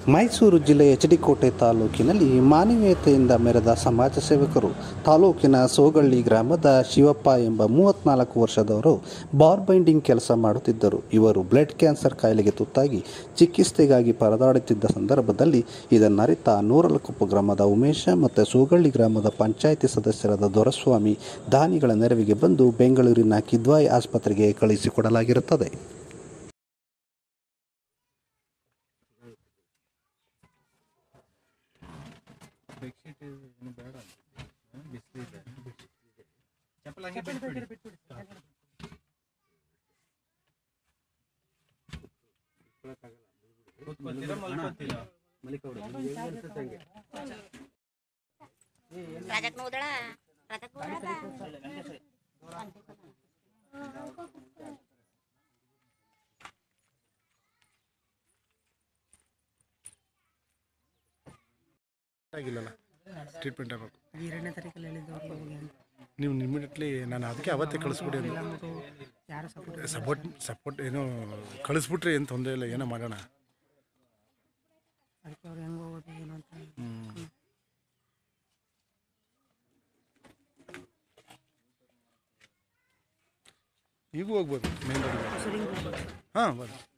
ಮೈಸೂರು ಜಿಲ್ಲೆಯ ಎಚಡಿಕೋಟೆ ತಾಲೂಕಿನಲ್ಲಿ ಮಾನವೀಯತೆಯಿಂದ ಮೆರೆದ ಸಮಾಜ ಸೇವಕರು ತಾಲೂಕಿನ ಸೋಗಳ್ಳಿ ಗ್ರಾಮದ ಶಿವಪ್ಪ ಎಂಬ ಮೂವತ್ನಾಲ್ಕು ವರ್ಷದವರು ಬಾರ್ ಬೈಂಡಿಂಗ್ ಕೆಲಸ ಮಾಡುತ್ತಿದ್ದರು ಇವರು ಬ್ಲಡ್ ಕ್ಯಾನ್ಸರ್ ಕಾಯಿಲೆಗೆ ತುತ್ತಾಗಿ ಚಿಕಿತ್ಸೆಗಾಗಿ ಪರದಾಡುತ್ತಿದ್ದ ಸಂದರ್ಭದಲ್ಲಿ ಇದನ್ನರಿತ ನೂರಲಕೊಪ್ಪ ಗ್ರಾಮದ ಉಮೇಶ ಮತ್ತು ಸೋಗಳ್ಳಿ ಗ್ರಾಮದ ಪಂಚಾಯಿತಿ ಸದಸ್ಯರಾದ ದೊರಸ್ವಾಮಿ ದಾನಿಗಳ ನೆರವಿಗೆ ಬಂದು ಬೆಂಗಳೂರಿನ ಕಿದ್ವಾಯಿ ಆಸ್ಪತ್ರೆಗೆ ಕಳುಹಿಸಿಕೊಡಲಾಗಿರುತ್ತದೆ ಬೆಡ್ಶೀಟ್ ಏನು ಬೇಡ ಬಿಸಿಲಿದೆ ಚಪ್ಪಲ್ ಹಂಗೆ ಬಿಟ್ಬಿಡಿ ಕೂತ್ಕೊಳ್ತೀರಾ ಮಲ್ಕೊಳ್ತೀರಾ ರಾಜಕ್ ನೋದಳ ರಾಜಕ್ ಆಗಿಲ್ಲಲ್ಲ ಟ್ರೀಟ್ಮೆಂಟ್ ಆಗಬೇಕು ಎರಡನೇ ತಾರೀಕಲ್ಲಿ ಹೇಳಿದ್ದವ್ರು ಹೋಗಿ ಅಂತ ನೀವು ಇಮಿಡಿಯೇಟ್ಲಿ ನಾನು ಅದಕ್ಕೆ ಅವತ್ತೇ ಕಳಿಸ್ಬಿಡಿ ಅಂತ ನಮ್ಮದು ಯಾರು ಸಪೋರ್ಟ್ ಸಪೋರ್ಟ್ ಸಪೋರ್ಟ್ ಏನೋ ಕಳಿಸ್ಬಿಟ್ರೆ ಏನು ತೊಂದರೆ ಇಲ್ಲ ಏನೋ ಮಾಡೋಣ ಅದಕ್ಕೆ ಅವ್ರು ಹೆಂಗೆ ಹೋಗೋದು ಏನು ಅಂತ ಹ್ಞೂ ಈಗೂ ಹೋಗ್ಬೋದು ಮೇನ್ ರೋಡ್ ಹಾಂ ಬರ್ರಿ